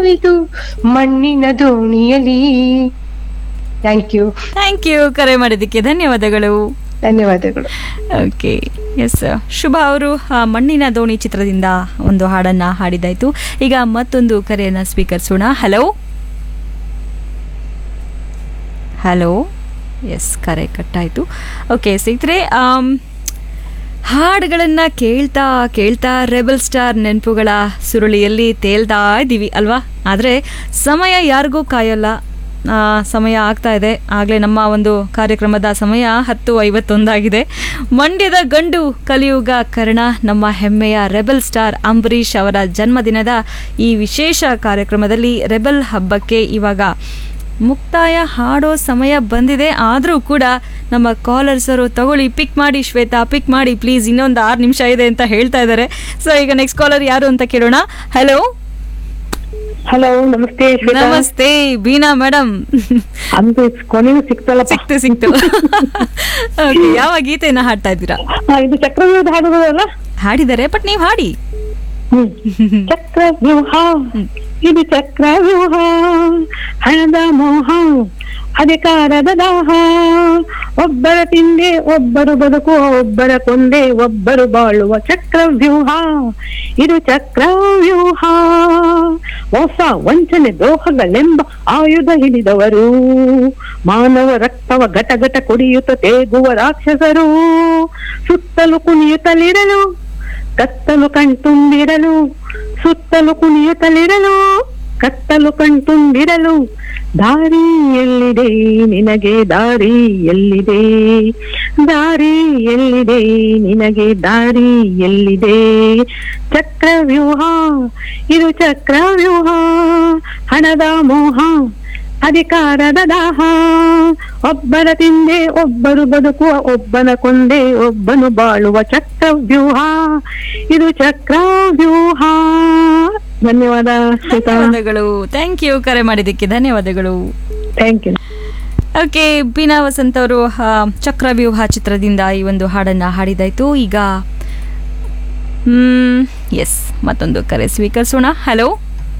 ಇದು ಮಣ್ಣಿನ ದೋಣಿಯಲಿ ಥ್ಯಾಂಕ್ ಯು ಥ್ಯಾಂಕ್ ಯು ಕರೆ ಮಾಡಿದ್ದಕ್ಕೆ ಧನ್ಯವಾದಗಳು ಧನ್ಯವಾದಗಳು ಓಕೆ ಎಸ್ ಶುಭ ಅವರು ಆ, ಮಣ್ಣಿನ ದೋಣಿ ಚಿತ್ರದಿಂದ ಒಂದು ಹಾಡನ್ನ ಹಾಡಿದಾಯ್ತು ಈಗ ಮತ್ತೊಂದು ಕರೆಯನ್ನ ಸ್ವೀಕರಿಸೋಣ ಹಲೋ ಹಲೋ ಎಸ್ ಕರೆ ಕಟ್ಟಾಯಿತು ಓಕೆ ಸ್ನೇಹಿತರೆ ಆಮ್, ಹಾಡುಗಳನ್ನು ಕೇಳ್ತಾ ಕೇಳ್ತಾ ರೆಬಲ್ ಸ್ಟಾರ್ ನೆನಪುಗಳ ಸುರುಳಿಯಲ್ಲಿ ತೇಲ್ತಾ ಇದ್ದೀವಿ ಅಲ್ವಾ ಆದರೆ ಸಮಯ ಯಾರಿಗೂ ಕಾಯಲ್ಲ ಆ, ಸಮಯ ಆಗ್ತಾ ಇದೆ ಆಗಲೇ ನಮ್ಮ ಒಂದು ಕಾರ್ಯಕ್ರಮದ ಸಮಯ ಹತ್ತು ಐವತ್ತೊಂದಾಗಿದೆ ಮಂಡ್ಯದ ಗಂಡು ಕಲಿಯುಗ ಕರ್ಣ ನಮ್ಮ ಹೆಮ್ಮೆಯ ರೆಬಲ್ ಸ್ಟಾರ್ ಅಂಬರೀಷ್ ಅವರ ಜನ್ಮದಿನದ ಈ ವಿಶೇಷ ಕಾರ್ಯಕ್ರಮದಲ್ಲಿ ರೆಬಲ್ ಹಬ್ಬಕ್ಕೆ ಇವಾಗ ಮುಕ್ತಾಯ ಹಾಡೋ ಸಮಯ ಬಂದಿದೆ ಆದರೂ ಕೂಡ ನಮ್ಮ ಕಾಲರ್ಸರು ತಗೊಳ್ಳಿ ಪಿಕ್ ಮಾಡಿ ಶ್ವೇತಾ ಪಿಕ್ ಮಾಡಿ ಪ್ಲೀಸ್ ಇನ್ನೊಂದು ಆರು ನಿಮಿಷ ಇದೆ ಅಂತ ಹೇಳ್ತಾ ಇದ್ದಾರೆ ಸೊ ಈಗ ನೆಕ್ಸ್ಟ್ ಕಾಲರ್ ಯಾರು ಅಂತ ಕೇಳೋಣ ಹಲೋ ಹಲೋ ನಮಸ್ತೆ ಶ್ವೇತಾ ನಮಸ್ತೆ ಬೀನಾ ಮೇಡಮ್ ಅಂದು ಕೊನೆಗೂ ಸಿಕ್ತಲ್ಲಪ್ಪ ಸಿಕ್ತು ಸಿಕ್ತು Okay, ಯಾವ ಗೀತೆಯನ್ನ ಹಾಡ್ತಾ ಇದ್ದೀರಾ ಆ, ಇದು ಚಕ್ರವ್ಯೂಹದ ಹಾಡುಗಳಲ್ಲ ಹಾಡಿದ್ದಾರೆ ಬಟ್ ನೀವು ಹಾಡಿ ಹ್ಮ್ ಚಕ್ರವ್ಯೂಹ ಇದು ಚಕ್ರವ್ಯೂಹ ಹಣದ ಮೋಹ ಅಧಿಕಾರದ ದಾಹ ಒಬ್ಬರ ತಿಂದೆ ಒಬ್ಬರು ಬದುಕುವ ಒಬ್ಬರ ಕೊಂದೆ ಒಬ್ಬರು ಬಾಳುವ ಚಕ್ರವ್ಯೂಹ ಇದು ಚಕ್ರವ್ಯೂಹ ಹೊಸ ವಂಚನೆ ದ್ರೋಹಗಳೆಂಬ ಆಯುಧ ಹಿಡಿದವರು ಮಾನವ ರಕ್ತವ ಘಟ ಘಟ ಕುಡಿಯುತ್ತ ತೇಗುವ ರಾಕ್ಷಸರು ಸುತ್ತಲೂ ಕುಣಿಯುತ್ತಲಿರಲು ಕತ್ತಲು ಕಣ್ತುಂಬಿರಲು ಸುತ್ತಲು ಕುಣಿಯುತ್ತಲಿರಲು ಕತ್ತಲು ಕಣ್ತುಂಬಿರಲು ದಾರಿ ಎಲ್ಲಿದೆ ನಿನಗೆ ದಾರಿ ಎಲ್ಲಿದೆ ದಾರಿ ಎಲ್ಲಿದೆ ನಿನಗೆ ದಾರಿ ಎಲ್ಲಿದೆ ಚಕ್ರವ್ಯೂಹ ಇದು ಚಕ್ರವ್ಯೂಹ ಹಣದ ಮೋಹ ಅಧಿಕಾರದ ದಾಹ ಒಬ್ಬರ ತಿಂದೆ ಒಬ್ಬರು ಬದುಕುವ ಒಬ್ಬನ ಕೊಂದೆ ಒಬ್ಬನು ಬಾಳುವ ಚಕ್ರವ್ಯೂಹ ಇದು ಚಕ್ರವ್ಯೂಹ ಧನ್ಯವಾದ ಶ್ವೇತಾ ಧನ್ಯವಾದಗಳು ಥ್ಯಾಂಕ್ ಯು ಕರೆ ಮಾಡಿದ್ದಕ್ಕೆ ಧನ್ಯವಾದಗಳು thank you okay Beena Vasanth ಅವರು ಆ, ಚಕ್ರವ್ಯೂಹ ಚಿತ್ರದಿಂದ ಈ ಒಂದು ಹಾಡನ್ನ ಹಾಡಿದಾಯ್ತು ಈಗ ಹ್ಮ್ ಎಸ್ ಮತ್ತೊಂದು ಕರೆ ಸ್ವೀಕರಿಸೋಣ ಹಲೋ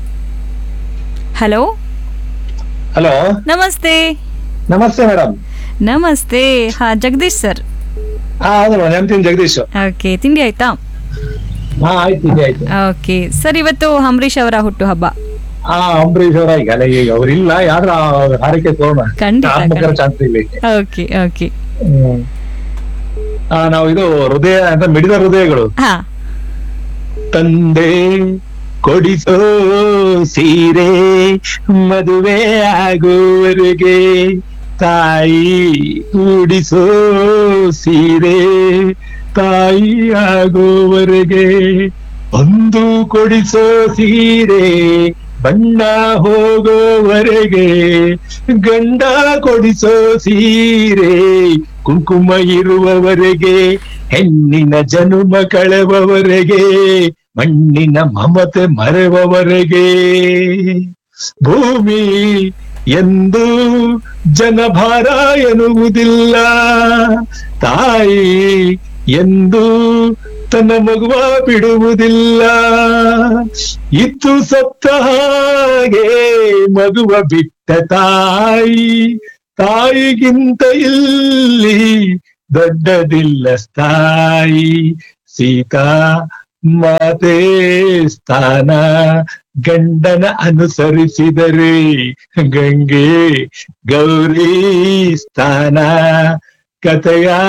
ಹಲೋ ಹಲೋ ನಮಸ್ತೆ ನಮಸ್ತೆ ಮೇಡಮ್ ನಮಸ್ತೆ ಹಾ ಜಗದೀಶ್ ಸರ್ ಹಾ ಹೌದು ಮೇಡಮ್ ನೆನ್ಪಿನ ಜಗದೀಶ್ ಓಕೆ ತಿಂಡಿ ಆಯ್ತಾ ಹಾ ಆಯ್ತು ಇದೆ ಆಯ್ತು ಓಕೆ ಸರ್ ಇವತ್ತು ಅಂಬರೀಷ್ ಅವರ ಹುಟ್ಟುಹಬ್ಬ ಹಾ ಅಂಬರೀಶ್ ಅವರ ಈಗ ಅಲ್ಲ, ಈಗ ಅವ್ರಿಲ್ಲ ಯಾರು ಹಾರೈಕೆ ತಗೋಣ ಖಂಡಿತ, ಖಂಡಿತ. ಚಾನ್ಸ್ ಇಲ್ಲಿ ಓಕೆ ಓಕೆ ಹ್ಮ್. ಆ, ನಾವು ಇದು ಹೃದಯ ಅಂತ ಮಿಡಿದ ಹೃದಯಗಳು ಹಾ ತಂದೆ ಕೊಡಿಸೋ ಸೀರೆ ಮದುವೆ ಆಗುವವರೆಗೆ ತಾಯಿ ಉಡಿಸೋ ಸೀರೆ ತಾಯಿ ಆಗುವವರೆಗೆ ಒಂದು ಕೊಡಿಸೋ ಸೀರೆ ಬಣ್ಣ ಹೋಗೋವರೆಗೆ ಗಂಡ ಕೊಡಿಸೋ ಸೀರೆ ಕುಂಕುಮ ಇರುವವರೆಗೆ ಹೆಣ್ಣಿನ ಜನುಮ ಕಳೆವವರೆಗೆ ಮಣ್ಣಿನ ಮಮತೆ ಮರೆವವರೆಗೆ ಭೂಮಿ ಎಂದು ಜನಭಾರ ಎನ್ನುವುದಿಲ್ಲ ತಾಯಿ ಎಂದು ತನ್ನ ಮಗುವ ಬಿಡುವುದಿಲ್ಲ ಇತ್ತು ಸತ್ತ ಹಾಗೆ ಮಗುವ ಬಿಟ್ಟ ತಾಯಿ ತಾಯಿಗಿಂತ ಇಲ್ಲಿ ದೊಡ್ಡದಿಲ್ಲ ಸ್ಥಾಯಿ ಸೀತಾ ಮಾತೆ ಸ್ಥಾನ ಗಂಡನ ಅನುಸರಿಸಿದರೆ ಗಂಗೆ ಗೌರಿ ಸ್ಥಾನ ಕಥೆಯ